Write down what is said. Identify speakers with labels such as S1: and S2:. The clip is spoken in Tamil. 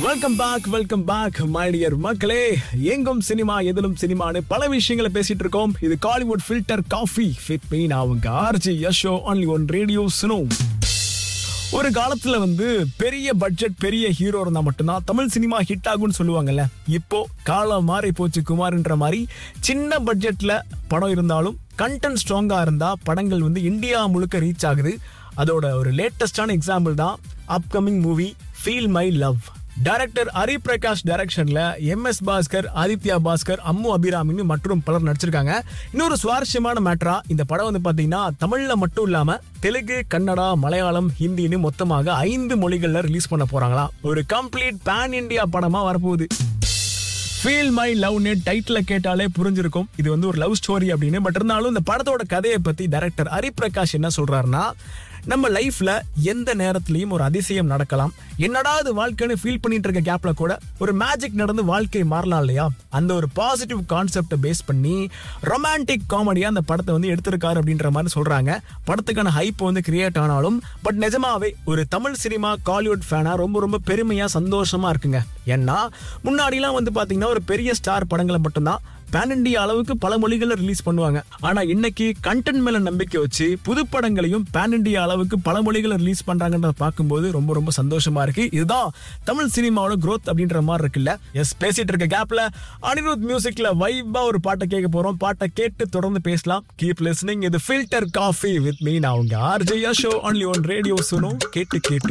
S1: welcome back welcome back my dear மக்களே எங்கும் சினிமா எதிலும் சினிமான்னு பல விஷயங்களை பேசிட்டு இருக்கோம் இது காலிவுட் ஃபில்டர் காஃபி ஃபிட் மீன் அவங்க RJ Yasho only one radio Suno ஒரு காலத்துல வந்து பெரிய பட்ஜெட் பெரிய ஹீரோ இருந்தா மட்டும்தான் தமிழ் சினிமா ஹிட் ஆகும்னு சொல்லுவாங்கல்ல இப்போ காலம் மாறி போச்சு குமார்ன்ற மாதிரி சின்ன பட்ஜெட்ல படம் இருந்தாலும் கண்டென்ட் ஸ்ட்ராங்கா இருந்தா படங்கள் வந்து இந்தியா முழுக்க ரீச் ஆகுது அதோட ஒரு லேட்டஸ்டான எக்ஸாம்பிள் தான் upcoming movie feel my love director Hari Prakash டைரக்ஷன்ல எம் எஸ் பாஸ்கர் ஆதித்யா பாஸ்கர் அம்மு அபிராமின்னு மற்றும் பலர் நடிச்சிருக்காங்க இன்னொரு சுவாரஸ்யமான மேட்டரா இந்த படம் வந்து பாத்தீங்கன்னா தமிழ்ல மட்டும் இல்லாம தெலுங்கு கன்னடா மலையாளம் ஹிந்தின்னு மொத்தமாக ஐந்து மொழிகள்ல ரிலீஸ் பண்ண போறாங்களா ஒரு கம்ப்ளீட் பேன் இந்தியா படமா வரப்போகுது ஃபீல் மை லவ்னு டைட்டில் கேட்டாலே புரிஞ்சிருக்கும் இது வந்து ஒரு லவ் ஸ்டோரி அப்படின்னு பட் இருந்தாலும் இந்த படத்தோட கதையை பத்தி டைரக்டர் ஹரிபிரகாஷ் என்ன சொல்றாருன்னா நம்ம லைஃப்ல எந்த நேரத்திலையும் ஒரு அதிசயம் நடக்கலாம் என்னடா இது வாழ்க்கைன்னு ஃபீல் பண்ணிட்டு இருக்க கேப்ல கூட ஒரு மேஜிக் நடந்து வாழ்க்கை மாறலாம் இல்லையா அந்த ஒரு பாசிட்டிவ் கான்செப்டை பேஸ் பண்ணி ரொமான்டிக் காமெடியா அந்த படத்தை வந்து எடுத்திருக்காரு அப்படின்ற மாதிரி சொல்றாங்க படத்துக்கான ஹைப் வந்து கிரியேட் ஆனாலும் பட் நிஜமாவே ஒரு தமிழ் சினிமா காலிவுட் ஃபேனா ரொம்ப ரொம்ப பெருமையா சந்தோஷமா இருக்குங்க ஏன்னா முன்னாடிலாம் வந்து பாத்தீங்கன்னா ஒரு பெரிய ஸ்டார் படங்களை மட்டும்தான் பேன் இண்டியா அளவுக்கு பல மொழிகளில் ரிலீஸ் பண்ணுவாங்க ஆனா இன்னைக்கு கண்டென்ட் மேல நம்பிக்கை வச்சு புது படங்களையும் பேன் இண்டியா அளவுக்கு பல மொழிகளை ரிலீஸ் பண்றாங்கன்றத பார்க்கும்போது ரொம்ப ரொம்ப சந்தோஷமா இருக்கு இதுதான் தமிழ் சினிமாவோட growth அப்படின்ற மாதிரி இருக்குல்ல எஸ் பேசிட்டு இருக்க கேப்ல அனிருத் மியூசிக்ல வைபா ஒரு பாட்டை கேட்க போறோம் பாட்டை கேட்டு தொடர்ந்து பேசலாம் கீப் லிஸ்னிங் இது ஃபில்டர் காஃபி வித் மீ நான் உங்க ஆர்ஜே ஷோ ஒன்லி ஒன் ரேடியோ சுனோ கேட்டு கேட்டு